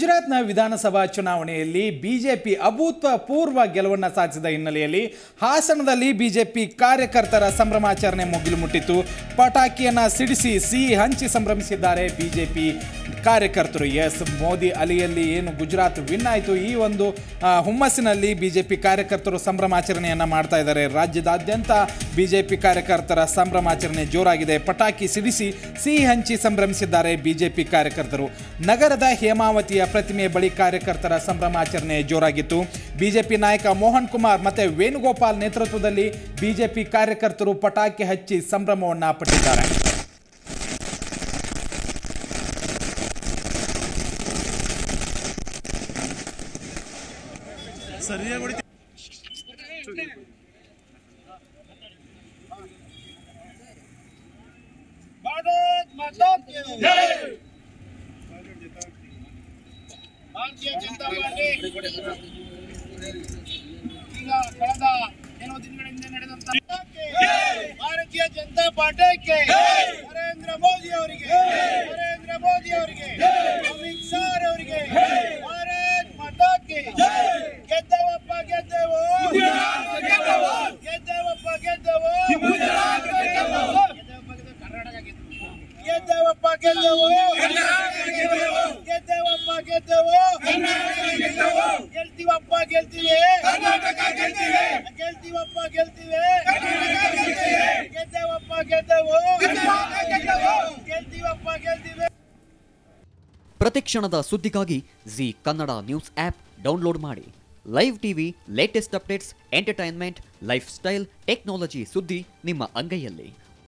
ಗುಜರಾತ್ನ ವಿಧಾನಸಭಾ ಚುನಾವಣೆಯಲ್ಲಿ ಬಿಜೆಪಿ ಅಭೂತಪೂರ್ವ ಗೆಲುವನ್ನು ಸಾಧಿಸಿದ ಹಿನ್ನೆಲೆಯಲ್ಲಿ ಹಾಸನದಲ್ಲಿ ಬಿಜೆಪಿ ಕಾರ್ಯಕರ್ತರ ಸಂಭ್ರಮಾಚರಣೆ ಮುಗಿಲು ಮುಟ್ಟಿತ್ತು ಪಟಾಕಿಯನ್ನು ಸಿಡಿಸಿ ಸಿಹಿ ಹಂಚಿ ಸಂಭ್ರಮಿಸಿದ್ದಾರೆ ಬಿಜೆಪಿ ಕಾರ್ಯಕರ್ತರು ಎಸ್ ಮೋದಿ ಅಲಿಯಲ್ಲಿ ಏನು ಗುಜರಾತ್ ವಿನ್ ಆಯಿತು ಈ ಒಂದು ಆ, ಹುಮ್ಮಸ್ಸಿನಲ್ಲಿ ಬಿಜೆಪಿ ಕಾರ್ಯಕರ್ತರು ಸಂಭ್ರಮಾಚರಣೆಯನ್ನು ಮಾಡ್ತಾ ಇದ್ದಾರೆ ರಾಜ್ಯದಾದ್ಯಂತ ಬಿಜೆಪಿ ಕಾರ್ಯಕರ್ತರ ಸಂಭ್ರಮಾಚರಣೆ ಜೋರಾಗಿದೆ ಪಟಾಕಿ ಸಿಡಿಸಿ ಸಿಹಿ ಹಂಚಿ ಸಂಭ್ರಮಿಸಿದ್ದಾರೆ ಬಿಜೆಪಿ ಕಾರ್ಯಕರ್ತರು ನಗರದ ಹೇಮಾವತಿಯ ಪ್ರತಿಮೆ ಬಳಿ ಕಾರ್ಯಕರ್ತರ ಸಂಭ್ರಮಾಚರಣೆ ಜೋರಾಗಿತ್ತು ಬಿಜೆಪಿ ನಾಯಕ ಮೋಹನ್ ಕುಮಾರ್ ಮತ್ತೆ ವೇಣುಗೋಪಾಲ್ ನೇತೃತ್ವದಲ್ಲಿ ಬಿಜೆಪಿ ಕಾರ್ಯಕರ್ತರು ಪಟಾಕಿ ಹಚ್ಚಿ ಸಂಭ್ರಮವನ್ನ ಪಟ್ಟಿದ್ದಾರೆ ಸರಿಯಾಗಿ ಹೊಡಿತೀವಿ भारत माता की जय ಭಾರತೀಯ ಜನತಾ ಪಾರ್ಟಿ ಈಗ ಕಳೆದ ಕೆಲವು ದಿನಗಳಿಂದ ನಡೆದಂತ ಭಾರತೀಯ ಜನತಾ ಪಾರ್ಟಿಗೆ ನರೇಂದ್ರ ಮೋದಿ ಅವರಿಗೆ ನರೇಂದ್ರ ಮೋದಿ ಅವರಿಗೆ ಅಮಿತ್ ಶಾ ಅವರಿಗೆ ಭಾರತ್ ಮಾತಾಕ್ಕೆ ಗೆದ್ದವಪ್ಪ ಗೆದ್ದೆವು ಗೆದ್ದವಪ್ಪ ಗೆದ್ದೆವು ಕರ್ನಾಟಕ ಗೆದ್ದೆವಪ್ಪ ಗೆದ್ದೆವು ಗೆದ್ದೆವಪ್ಪ ಗೆದ್ದೆವು ಗೆಲ್ತೀವಪ್ಪ ಗೆಲ್ತೀವಿ ಗೆಲ್ತೀವಪ್ಪ ಗೆಲ್ತೀವಿ ಗೆದ್ದೆವಪ್ಪ ಗೆದ್ದೆವು ಗೆಲ್ತೀವಪ್ಪ ಗೆಲ್ತೀವಿ ಪ್ರತಿಕ್ಷಣದ ಸುದ್ದಿಗಾಗಿ Zee Kannada news app download ಮಾಡಿ live TV latest updates entertainment life style technology ಸುದ್ದಿ ನಿಮ್ಮ ಅಂಗೈಯಲ್ಲಿ